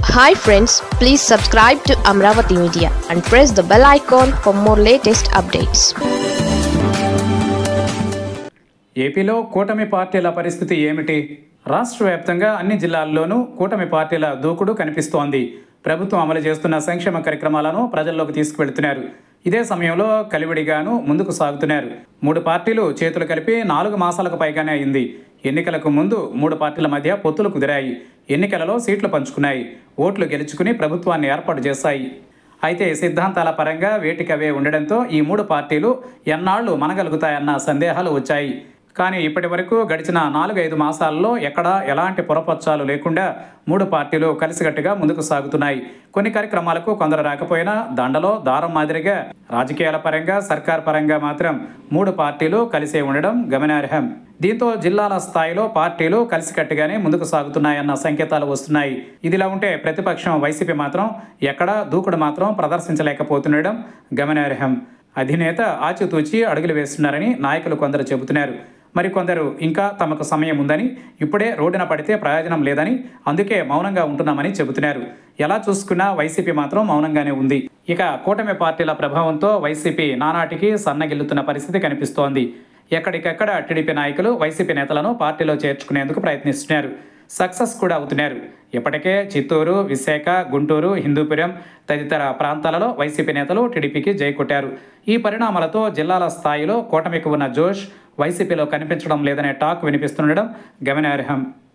hi friends please subscribe to Amaravati media and press the bell icon for more latest updates ఏపీలో కూటమి పార్టీల పరిస్థితి ఏమిటి రాష్ట్ర వ్యాప్తంగా అన్ని జిల్లాల్లోనూ కూటమి పార్టీల దూకుడు కనిపిస్తోంది ప్రభుత్వం అమలు చేస్తున్న సంక్షేమ కార్యక్రమాలను ప్రజల్లోకి తీసుకువెళ్తున్నారు ఇదే సమయంలో కలివిడిగాను ముందుకు సాగుతున్నారు మూడు పార్టీలు చేతులు కలిపి నాలుగు మాసాలకు పైగానే అయింది ఎన్నికలకు ముందు మూడు పార్టీల మధ్య పొత్తులు కుదిరాయి ఎన్నికలలో సీట్లు పంచుకున్నాయి ఓట్లు గెలుచుకుని ప్రభుత్వాన్ని ఏర్పాటు చేశాయి అయితే సిద్ధాంతాల పరంగా వేటికవే ఉండడంతో ఈ మూడు పార్టీలు ఎన్నాళ్లు మనగలుగుతాయన్న సందేహాలు వచ్చాయి కానీ ఇప్పటి వరకు గడిచిన నాలుగైదు మాసాల్లో ఎక్కడా ఎలాంటి పొరపచ్చాలు లేకుండా మూడు పార్టీలు కలిసికట్టుగా ముందుకు సాగుతున్నాయి కొన్ని కార్యక్రమాలకు కొందరు రాకపోయినా దండలో దారం మాదిరిగా రాజకీయాల పరంగా సర్కార్ పరంగా మాత్రం మూడు పార్టీలు కలిసే ఉండడం గమనార్హం దీంతో జిల్లాల స్థాయిలో పార్టీలు కలిసికట్టుగానే ముందుకు సాగుతున్నాయన్న సంకేతాలు వస్తున్నాయి ఇదిలా ఉంటే ప్రతిపక్షం వైసీపీ మాత్రం ఎక్కడా దూకుడు మాత్రం ప్రదర్శించలేకపోతుండడం గమనార్హం అధినేత ఆచితూచి అడుగులు వేస్తున్నారని నాయకులు కొందరు చెబుతున్నారు మరికొందరు ఇంకా తమకు సమయం ఉందని ఇప్పుడే రోడ్డున పడితే ప్రయోజనం లేదని అందుకే మౌనంగా ఉంటున్నామని చెబుతున్నారు ఎలా చూసుకున్నా వైసీపీ మాత్రం మౌనంగానే ఉంది ఇక కూటమి పార్టీల ప్రభావంతో వైసీపీ నానాటికి సన్నగిల్లుతున్న పరిస్థితి కనిపిస్తోంది ఎక్కడికెక్కడ టీడీపీ నాయకులు వైసీపీ నేతలను పార్టీలో చేర్చుకునేందుకు ప్రయత్నిస్తున్నారు సక్సెస్ కూడా అవుతున్నారు ఇప్పటికే చిత్తూరు విశాఖ గుంటూరు హిందూపురం తదితర ప్రాంతాలలో వైసీపీ నేతలు టీడీపీకి జై కొట్టారు ఈ పరిణామాలతో జిల్లాల స్థాయిలో కూటమికి ఉన్న జోష్ వైసీపీలో కనిపించడం లేదనే టాక్ వినిపిస్తుండడం గమనార్హం